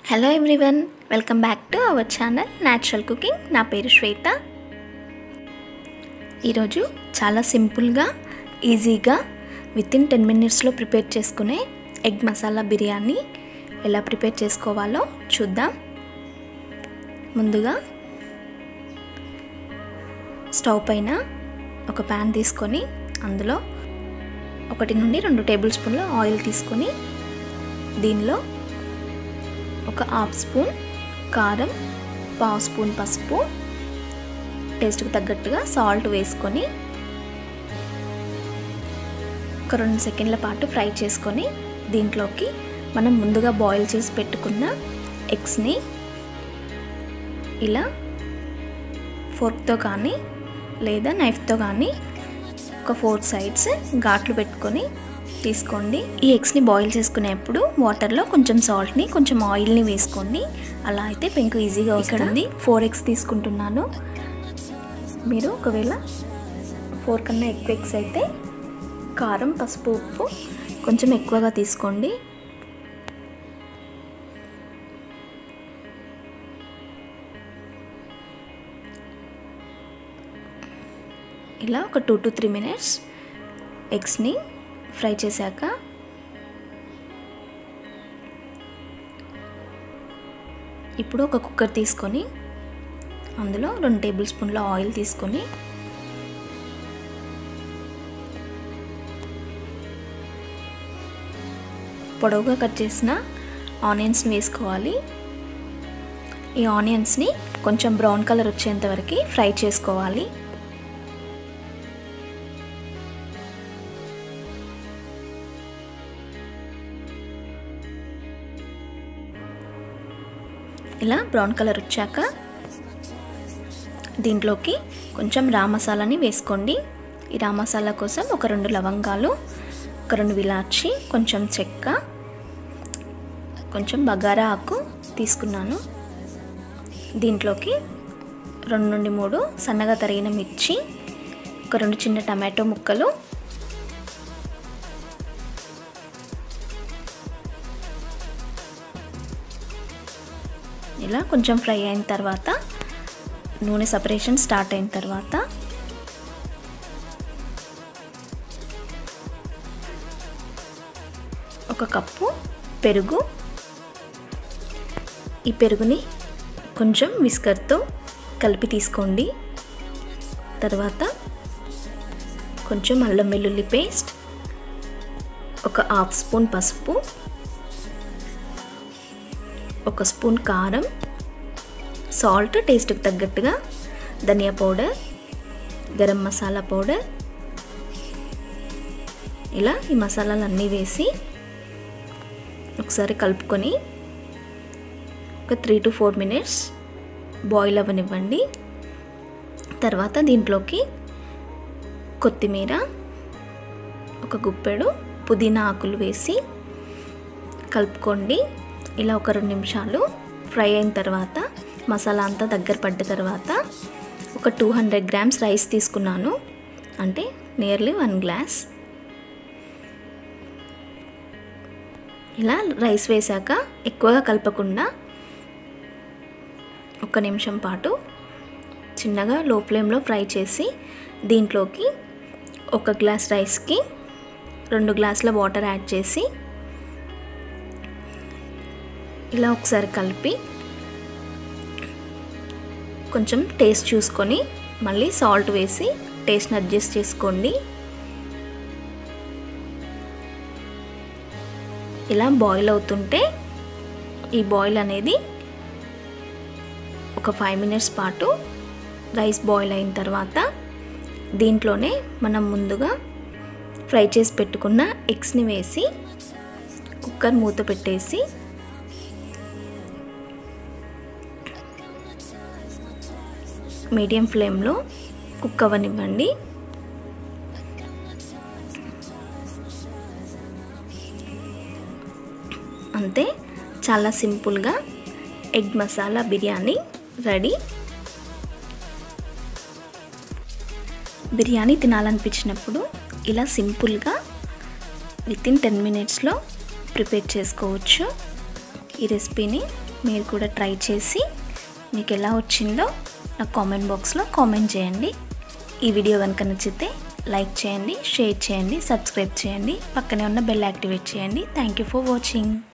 hello everyone welcome back to our channel natural cooking నా పేరు శ్వేత ఈరోజు చాలా సింపుల్గా ఈజీగా విత్ ఇన్ టెన్ మినిట్స్లో ప్రిపేర్ చేసుకునే ఎగ్ మసాలా బిర్యానీ ఎలా ప్రిపేర్ చేసుకోవాలో చూద్దాం ముందుగా స్టవ్ పైన ఒక ప్యాన్ తీసుకొని అందులో ఒకటి నుండి రెండు టేబుల్ స్పూన్ల ఆయిల్ తీసుకొని దీనిలో ఒక హాఫ్ స్పూన్ కారం పావు స్పూన్ పసుపు టేస్ట్కి తగ్గట్టుగా సాల్ట్ వేసుకొని ఒక రెండు సెకండ్ల పాటు ఫ్రై చేసుకొని దీంట్లోకి మనం ముందుగా బాయిల్ చేసి పెట్టుకున్న ఎగ్స్ని ఇలా ఫోర్క్తో కానీ లేదా నైఫ్తో కానీ ఒక ఫోర్ సైడ్స్ ఘాట్లు పెట్టుకొని తీసుకోండి ఈ ఎగ్స్ని బాయిల్ చేసుకునేప్పుడు వాటర్లో కొంచెం సాల్ట్ని కొంచెం ఆయిల్ని వేసుకోండి అలా అయితే పెంకు ఈజీగా వస్తుంది ఫోర్ ఎగ్స్ తీసుకుంటున్నాను మీరు ఒకవేళ ఫోర్ కన్నా ఎక్కువ ఎగ్స్ అయితే కారం పసుపు ఉప్పు కొంచెం ఎక్కువగా తీసుకోండి ఇలా ఒక టూ టు త్రీ మినిట్స్ ఎగ్స్ని ఫ్రై చేశాక ఇప్పుడు ఒక కుక్కర్ తీసుకొని అందులో రెండు టేబుల్ స్పూన్ల ఆయిల్ తీసుకొని పొడవుగా కట్ చేసిన ఆనియన్స్ని వేసుకోవాలి ఈ ఆనియన్స్ని కొంచెం బ్రౌన్ కలర్ వచ్చేంత వరకు ఫ్రై చేసుకోవాలి ఇలా బ్రౌన్ కలర్ వచ్చాక దీంట్లోకి కొంచెం రా మసాలాని వేసుకోండి ఈ రా మసాలా కోసం ఒక రెండు లవంగాలు ఒక రెండు విలాచి కొంచెం చెక్క కొంచెం బగారా ఆకు తీసుకున్నాను దీంట్లోకి రెండు నుండి మూడు సన్నగా తరిగిన మిర్చి ఒక రెండు చిన్న టమాటో ముక్కలు ఇలా కొంచెం ఫ్రై అయిన తర్వాత నూనె సపరేషన్ స్టార్ట్ అయిన తర్వాత ఒక కప్పు పెరుగు ఈ పెరుగుని కొంచెం విస్కర్తో కలిపి తీసుకోండి తర్వాత కొంచెం అల్లం వెల్లుల్లి పేస్ట్ ఒక హాఫ్ స్పూన్ పసుపు ఒక స్పూన్ కారం సాల్ట్ టేస్ట్కి తగ్గట్టుగా ధనియా పౌడర్ గరం మసాలా పౌడర్ ఇలా ఈ మసాలాలు అన్నీ వేసి ఒకసారి కలుపుకొని ఒక three to four minutes boil అవ్వనివ్వండి తర్వాత దీంట్లోకి కొత్తిమీర ఒక గుప్పెడు పుదీనా ఆకులు వేసి కలుపుకోండి ఇలా ఒక రెండు నిమిషాలు ఫ్రై అయిన తర్వాత మసాలా అంతా దగ్గర పడ్డ తర్వాత ఒక టూ హండ్రెడ్ గ్రామ్స్ రైస్ తీసుకున్నాను అంటే నియర్లీ వన్ గ్లాస్ ఇలా రైస్ వేశాక ఎక్కువగా కలపకుండా ఒక నిమిషం పాటు చిన్నగా లో ఫ్లేమ్లో ఫ్రై చేసి దీంట్లోకి ఒక గ్లాస్ రైస్కి రెండు గ్లాసుల వాటర్ యాడ్ చేసి ఇలా ఒకసారి కలిపి కొంచెం టేస్ట్ చూసుకొని మళ్ళీ సాల్ట్ వేసి టేస్ట్ని అడ్జస్ట్ చేసుకోండి ఇలా బాయిల్ అవుతుంటే ఈ బాయిల్ అనేది ఒక ఫైవ్ మినిట్స్ పాటు రైస్ బాయిల్ అయిన తర్వాత దీంట్లోనే మనం ముందుగా ఫ్రై చేసి పెట్టుకున్న ఎగ్స్ని వేసి కుక్కర్ మూత పెట్టేసి మీడియం ఫ్లేమ్లో కుక్ అవ్వనివ్వండి అంతే చాలా సింపుల్గా ఎగ్ మసాలా బిర్యానీ రెడీ బిర్యానీ తినాలనిపించినప్పుడు ఇలా సింపుల్గా విత్ ఇన్ టెన్ మినిట్స్లో ప్రిపేర్ చేసుకోవచ్చు ఈ రెసిపీని మీరు కూడా ట్రై చేసి మీకు ఎలా వచ్చిందో నాకు కామెంట్ బాక్స్లో కామెంట్ చేయండి ఈ వీడియో కనుక నచ్చితే లైక్ చేయండి షేర్ చేయండి సబ్స్క్రైబ్ చేయండి పక్కనే ఉన్న బెల్ యాక్టివేట్ చేయండి థ్యాంక్ యూ ఫర్ వాచింగ్